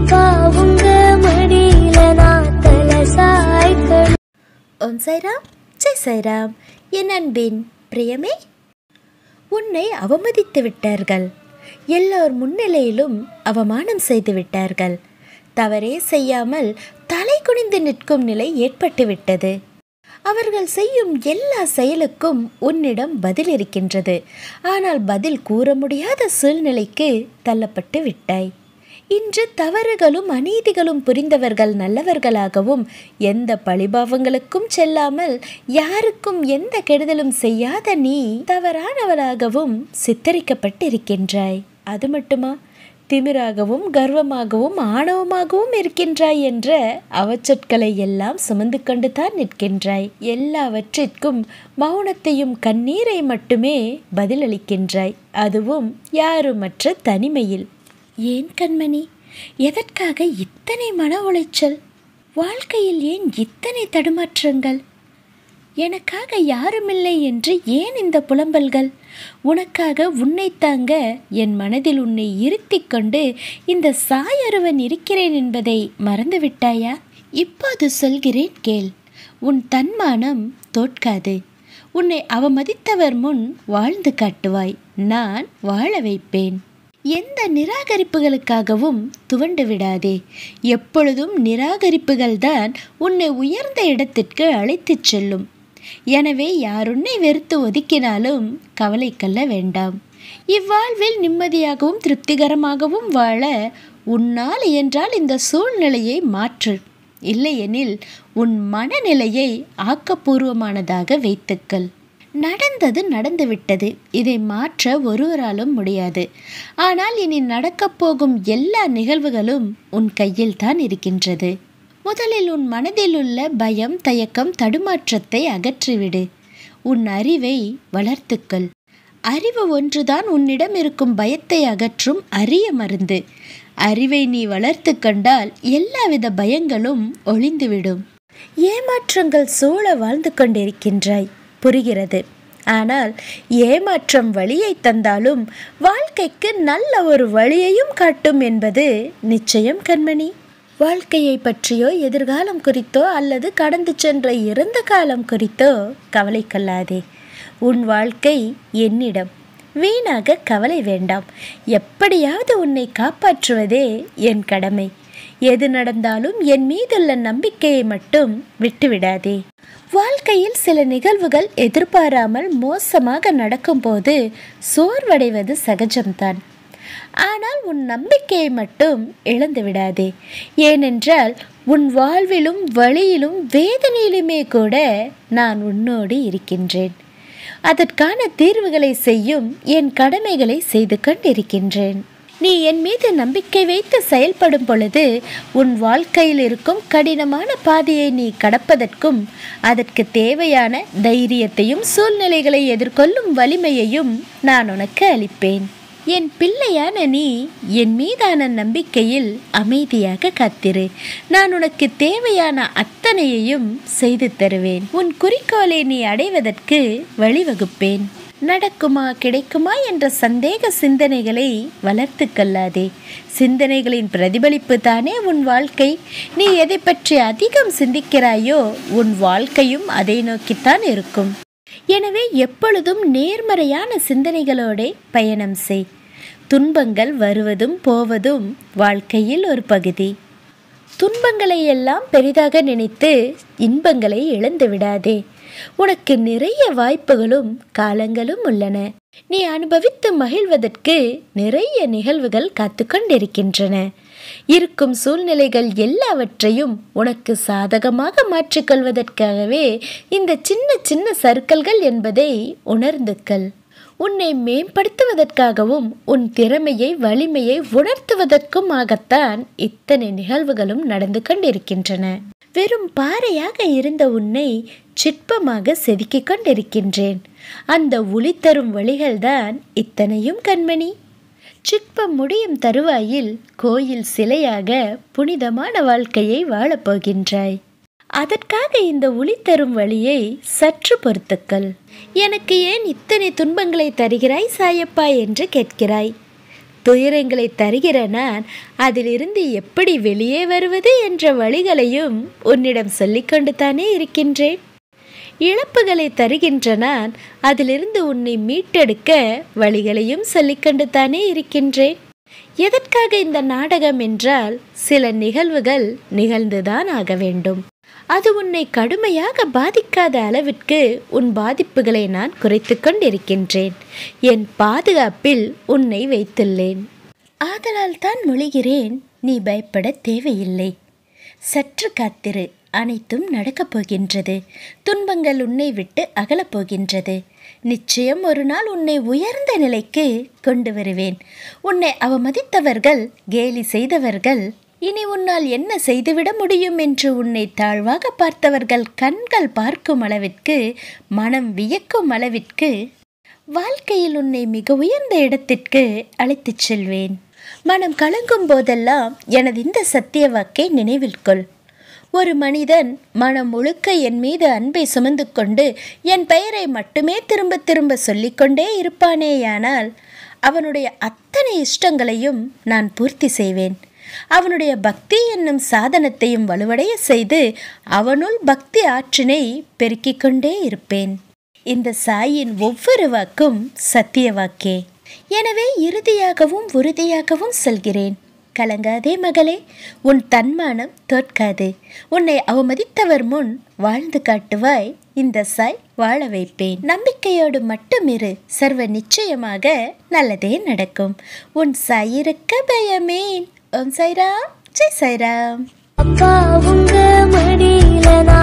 அப்பா உங்க மடியில நான் தலை சாய்க்கணும் ஓம் சைராம் ஜெய் சைராம் என் அன்பின் பிரியமே உன்னை அவமதித்து விட்டார்கள் எல்லோர் முன்னிலையிலும் அவமானம் செய்து விட்டார்கள் தவறே செய்யாமல் தலை குனிந்து நிற்கும் நிலை ஏற்பட்டு விட்டது அவர்கள் செய்யும் எல்லா செயலுக்கும் உன்னிடம் பதில் இருக்கின்றது ஆனால் பதில் கூற முடியாத சூழ்நிலைக்கு தள்ளப்பட்டு விட்டாய் இன்று தவறுகளும் அநீதிகளும் புரிந்தவர்கள் நல்லவர்களாகவும் எந்த பழிபாவங்களுக்கும் செல்லாமல் யாருக்கும் எந்த கெடுதலும் செய்யாத நீ தவறானவளாகவும் சித்தரிக்கப்பட்டிருக்கின்றாய் அது மட்டுமா திமிராகவும் கர்வமாகவும் ஆணவமாகவும் இருக்கின்றாய் என்ற அவச்சொற்களை எல்லாம் சுமந்து கொண்டு தான் நிற்கின்றாய் எல்லாவற்றிற்கும் மௌனத்தையும் கண்ணீரை மட்டுமே பதிலளிக்கின்றாய் அதுவும் யாருமற்ற தனிமையில் ஏன் கண்மணி எதற்காக இத்தனை மன உளைச்சல் வாழ்க்கையில் ஏன் இத்தனை தடுமாற்றங்கள் எனக்காக யாருமில்லை என்று ஏன் இந்த புலம்பல்கள் உனக்காக உன்னை தாங்க என் மனதில் உன்னை இருத்திக் கொண்டு இந்த சாயருவன் இருக்கிறேன் என்பதை மறந்துவிட்டாயா இப்போது சொல்கிறேன் கேள் உன் தன்மானம் தோற்காது உன்னை அவமதித்தவர் முன் வாழ்ந்து காட்டுவாய் நான் வாழ வைப்பேன் எந்த நிராகரிப்புகளுக்காகவும் துவண்டு விடாதே எப்பொழுதும் நிராகரிப்புகள்தான் உன்னை உயர்ந்த இடத்திற்கு அழைத்துச் செல்லும் எனவே யாருன்னை வெறுத்து ஒதுக்கினாலும் கவலை கொள்ள வேண்டாம் இவ்வாழ்வில் நிம்மதியாகவும் திருப்திகரமாகவும் வாழ உன்னால் இயன்றால் இந்த சூழ்நிலையை மாற்று இல்லையெனில் உன் மனநிலையை ஆக்கப்பூர்வமானதாக வைத்துக்கள் நடந்தது நடந்துவிட்டது இதை மாற்ற ஒருவராலும் முடியாது ஆனால் இனி நடக்கப் போகும் எல்லா நிகழ்வுகளும் உன் கையில் தான் இருக்கின்றது முதலில் உன் மனதில் உள்ள பயம் தயக்கம் தடுமாற்றத்தை அகற்றிவிடு உன் அறிவை வளர்த்துக்கள் அறிவு ஒன்றுதான் உன்னிடம் இருக்கும் பயத்தை அகற்றும் அரிய மருந்து அறிவை நீ வளர்த்து கண்டால் எல்லாவித பயங்களும் ஒளிந்துவிடும் ஏமாற்றங்கள் சூழ வாழ்ந்து கொண்டிருக்கின்றாய் புரிகிறது ஆனால் ஏமாற்றம் வழியை தந்தாலும் வாழ்க்கைக்கு நல்ல ஒரு வழியையும் காட்டும் என்பது நிச்சயம் கண்மணி வாழ்க்கையை பற்றியோ எதிர்காலம் குறித்தோ அல்லது கடந்து சென்ற இறந்த காலம் குறித்தோ கவலை கொள்ளாதே உன் வாழ்க்கை என்னிடம் வீணாக கவலை வேண்டாம் எப்படியாவது உன்னை காப்பாற்றுவதே என் கடமை எது நடந்தாலும் என் மீதுள்ள நம்பிக்கையை மட்டும் விட்டுவிடாதே வாழ்க்கையில் சில நிகழ்வுகள் எதிர்பாராமல் மோசமாக நடக்கும்போது சோர்வடைவது சகஜம்தான் ஆனால் உன் நம்பிக்கையை மட்டும் இழந்து விடாதே ஏனென்றால் உன் வாழ்விலும் வழியிலும் வேதனையிலுமே கூட நான் உன்னோடு இருக்கின்றேன் அதற்கான தீர்வுகளை செய்யும் என் கடமைகளை செய்து கொண்டிருக்கின்றேன் நீ என் மீது நம்பிக்கை வைத்து செயல்படும் பொழுது உன் வாழ்க்கையில் இருக்கும் கடினமான பாதையை நீ கடப்பதற்கும் அதற்கு தேவையான தைரியத்தையும் சூழ்நிலைகளை எதிர்கொள்ளும் வலிமையையும் நான் உனக்கு அளிப்பேன் என் பிள்ளையான நீ என் மீதான நம்பிக்கையில் அமைதியாக காத்திரு நான் உனக்கு தேவையான அத்தனையையும் செய்து தருவேன் உன் குறிக்கோளை நீ அடைவதற்கு வழிவகுப்பேன் நடக்குமா கிடைக்குமா என்ற சந்தேக சிந்தனைகளை வளர்த்து கொள்ளாதே சிந்தனைகளின் பிரதிபலிப்பு தானே உன் வாழ்க்கை நீ எதை பற்றி அதிகம் சிந்திக்கிறாயோ உன் வாழ்க்கையும் அதை நோக்கித்தான் இருக்கும் எனவே எப்பொழுதும் நேர்மறையான சிந்தனைகளோட பயணம் செய் துன்பங்கள் வருவதும் போவதும் வாழ்க்கையில் ஒரு பகுதி துன்பங்களை எல்லாம் பெரிதாக நினைத்து இன்பங்களை இழந்து விடாதே உனக்கு நிறைய வாய்ப்புகளும் காலங்களும் உள்ளன நீ அனுபவித்து மகிழ்வதற்கு நிறைய நிகழ்வுகள் காத்து கொண்டிருக்கின்றன இருக்கும் சூழ்நிலைகள் எல்லாவற்றையும் உனக்கு சாதகமாக மாற்றிக்கொள்வதற்காகவே இந்த சின்ன சின்ன சர்க்கல்கள் என்பதை உணர்ந்துக்கள் உன்னை மேம்படுத்துவதற்காகவும் உன் திறமையை வலிமையை உணர்த்துவதற்குமாகத்தான் இத்தனை நிகழ்வுகளும் நடந்து கொண்டிருக்கின்றன வெறும் பாறையாக இருந்த உன்னை சிற்பமாக செதுக்கிக் கொண்டிருக்கின்றேன் அந்த ஒளி தரும் வழிகள்தான் இத்தனையும் கண்மணி சிற்பம் முடியும் தருவாயில் கோயில் சிலையாக புனிதமான வாழ்க்கையை வாழப்போகின்றாய் அதற்காக இந்த ஒளி தரும் வழியை சற்று பொறுத்துக்கள் எனக்கு ஏன் இத்தனை துன்பங்களை தருகிறாய் சாயப்பா என்று கேட்கிறாய் துயரங்களை தருகிற நான் அதிலிருந்து எப்படி வெளியே வருவது என்ற வழிகளையும் உன்னிடம் சொல்லிக்கொண்டு தானே இருக்கின்றேன் இழப்புகளை தருகின்ற நான் அதிலிருந்து உன்னை மீட்டெடுக்க வழிகளையும் சொல்லிக்கொண்டு தானே இருக்கின்றேன் எதற்காக இந்த நாடகம் என்றால் சில நிகழ்வுகள் நிகழ்ந்துதான் ஆக வேண்டும் அது உன்னை கடுமையாக பாதிக்காத அளவிற்கு உன் பாதிப்புகளை நான் குறைத்து கொண்டிருக்கின்றேன் என் பாதுகாப்பில் உன்னை வைத்துள்ளேன் ஆதலால் தான் மொழிகிறேன் நீ பயப்பட தேவையில்லை சற்று காத்திரு அனைத்தும் நடக்கப் போகின்றது துன்பங்கள் உன்னை விட்டு அகலப் போகின்றது நிச்சயம் ஒரு நாள் உன்னை உயர்ந்த நிலைக்கு கொண்டு வருவேன் உன்னை அவமதித்தவர்கள் கேலி செய்தவர்கள் இனி உன்னால் என்ன செய்துவிட முடியும் என்று உன்னை தாழ்வாக பார்த்தவர்கள் கண்கள் பார்க்கும் அளவிற்கு மனம் வியக்கும் அளவிற்கு வாழ்க்கையில் உன்னை மிக உயர்ந்த இடத்திற்கு அழைத்துச் செல்வேன் மனம் கலங்கும் போதெல்லாம் எனது இந்த சத்திய வாக்கை நினைவில் கொள் ஒரு மனிதன் மனம் முழுக்க என் மீது அன்பை சுமந்து கொண்டு என் பெயரை மட்டுமே திரும்ப திரும்ப சொல்லிக்கொண்டே இருப்பானேயானால் அவனுடைய அத்தனை இஷ்டங்களையும் நான் பூர்த்தி செய்வேன் அவனுடைய பக்தி என்னும் சாதனத்தையும் வலுவடைய செய்து அவனுள் பக்தி ஆற்றினை பெருக்கிக் கொண்டே இருப்பேன் இந்த சாயின் ஒவ்வொரு வாக்கும் சத்திய வாக்கே எனவே இறுதியாகவும் உறுதியாகவும் சொல்கிறேன் கலங்காதே மகளே உன் தன்மானம் தோற்காது உன்னை அவமதித்தவர் முன் வாழ்ந்து காட்டுவாய் இந்த சாய் வாழ வைப்பேன் நம்பிக்கையோடு மட்டும் இரு சர்வ நிச்சயமாக நல்லதே நடக்கும் உன் சாய் இருக்க பயமேன் ஓம் சாய்ராம் ஜெய் சாய்ராம் அப்பா உங்க மடியில நான்